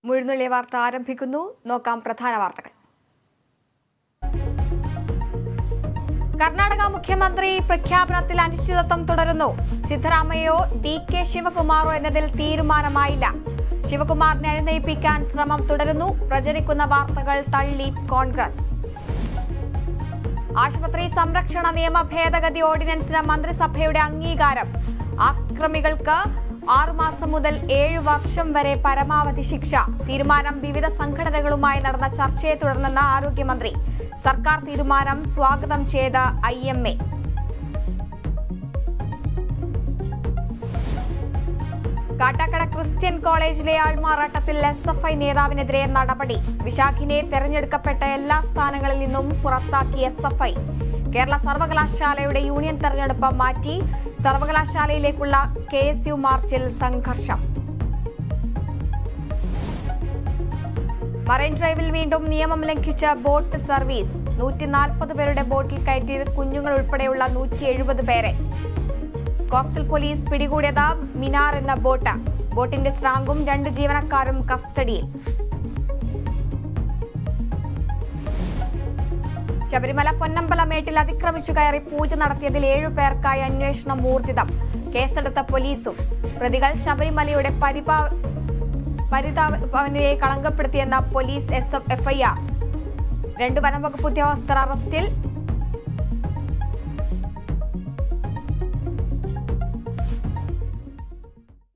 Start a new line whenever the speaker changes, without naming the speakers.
മുഴുന്നുള്ളി വാർത്ത ആരംഭിക്കുന്നു നോക്കാം പ്രധാന വാർത്തകൾ കർണാടക മുഖ്യമന്ത്രി പ്രഖ്യാപനത്തിൽ അനിശ്ചിതത്വം തുടരുന്നു സിദ്ധരാമയ്യോ ഡി കെ ശിവകുമാറോ എന്നതിൽ തീരുമാനമായില്ല ശിവകുമാറിനെ അനുനയിപ്പിക്കാൻ ശ്രമം തുടരുന്നു പ്രചരിക്കുന്ന വാർത്തകൾ തള്ളി കോൺഗ്രസ് ആശുപത്രി സംരക്ഷണ നിയമ ഭേദഗതി ഓർഡിനൻസിന് മന്ത്രിസഭയുടെ അംഗീകാരം ആക്രമികൾക്ക് ആറുമാസം മുതൽ ഏഴു വർഷം വരെ പരമാവധി ശിക്ഷ തീരുമാനം വിവിധ സംഘടനകളുമായി നടന്ന ചർച്ചയെ തുടർന്നെന്ന് ആരോഗ്യമന്ത്രി സർക്കാർ തീരുമാനം സ്വാഗതം ചെയ്ത I M A Kattakada Christian കോളേജിലെ ആൾമാറാട്ടത്തിൽ എസ് എഫ് ഐ നേതാവിനെതിരെ നടപടി വിശാഖിനെ തെരഞ്ഞെടുക്കപ്പെട്ട എല്ലാ സ്ഥാനങ്ങളിൽ നിന്നും പുറത്താക്കി എസ് എഫ് ഐ കേരള സർവകലാശാലയുടെ യൂണിയൻ തെരഞ്ഞെടുപ്പ് മാറ്റി സർവകലാശാലയിലേക്കുള്ള കെ എസ് യു മാർച്ചിൽ സംഘർഷം മറൈൻ ഡ്രൈവിൽ വീണ്ടും നിയമം ലംഘിച്ച ബോട്ട് സർവീസ് നൂറ്റി നാൽപ്പത് പേരുടെ ബോട്ടിൽ കയറ്റിയത് കുഞ്ഞുങ്ങൾ ഉൾപ്പെടെയുള്ള നൂറ്റി എഴുപത് പേരെ കോസ്റ്റൽ പോലീസ് പിടികൂടിയത് മിനാർ എന്ന ബോട്ട് ബോട്ടിന്റെ സ്രാങ്കും രണ്ട് ജീവനക്കാരും കസ്റ്റഡിയിൽ ശബരിമല പൊന്നമ്പല മേട്ടിൽ അതിക്രമിച്ചു കയറി പൂജ നടത്തിയതിൽ ഏഴു പേർക്കായി അന്വേഷണം ഊർജിതം കേസെടുത്ത പോലീസും പ്രതികൾ ശബരിമലയുടെ പരിപാ പരിതാപനെ കളങ്കപ്പെടുത്തിയെന്ന പോലീസ് എസ് എഫ് എഫ്ഐആർ രണ്ട് വനംവകുപ്പ് ഉദ്യോഗസ്ഥർ അറസ്റ്റിൽ